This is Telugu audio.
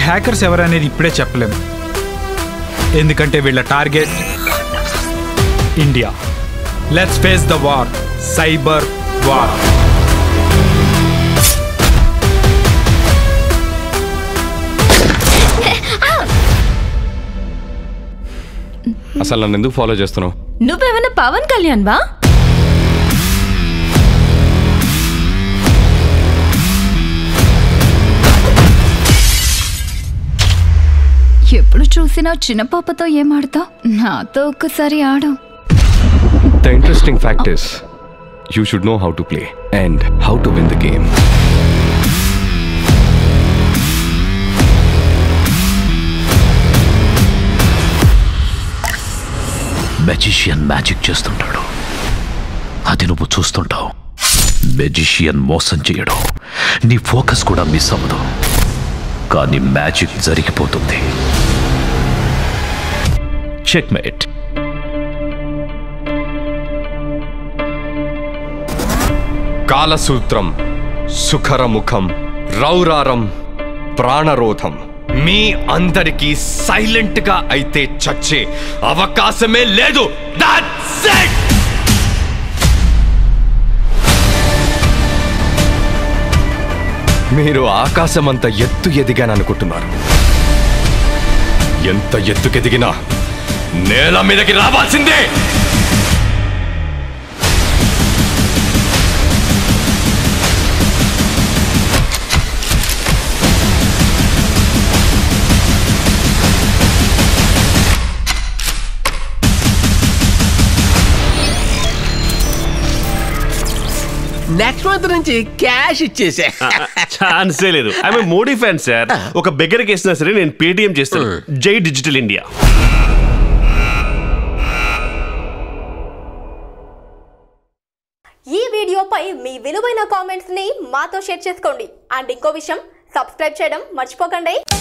హ్యాకర్స్ ఎవరనేది ఇప్పుడే చెప్పలేము ఎందుకంటే వీళ్ళ target India let's face the war cyber war అసలు నన్ను ఎందుకు ఫాలో చేస్తున్నావు నువ్వేమైనా పవన్ కళ్యాణ్ వా ఎప్పుడు చూసినా చిన్న పాపతో ఏం ఆడతావు నాతో ఒక్కసారి ఆడు the interesting fact is you should know how to play and how to win the game magician magic చేస్తుంటాడు అది నువ్వు చూస్తుంటావు మెజిషియన్ మోసం చేయడం నీ ఫోకస్ కూడా మిస్ అవ్వదు కానీ మ్యాజిక్ జరిగిపోతుంది చెక్మేట్ కాలసూత్రం సుఖరముఖం రౌరారం ప్రాణరోధం మీ అందరికీ సైలెంట్ గా అయితే చచ్చే అవకాశమే లేదు That's it! మీరు ఆకాశమంత ఎత్తు ఎదిగాననుకుంటున్నారు ఎంత ఎత్తుకెదిగినా నేల మీదకి రావాల్సిందే నెక్స్ట్ మంత్ నుంచి క్యాష్ ఇచ్చేసే ఛాన్సే లేదు ఐఎమ్ మోడీ ఫ్యాన్ సార్ ఒక బెగ్గరకి వేసినా సరే నేను పేటిఎం చేస్తాను జై డిజిటల్ ఇండియా ఈ వీడియోపై మీ విలువైన కామెంట్స్ ని మాతో షేర్ చేసుకోండి అండ్ ఇంకో విషయం సబ్స్క్రైబ్ చేయడం మర్చిపోకండి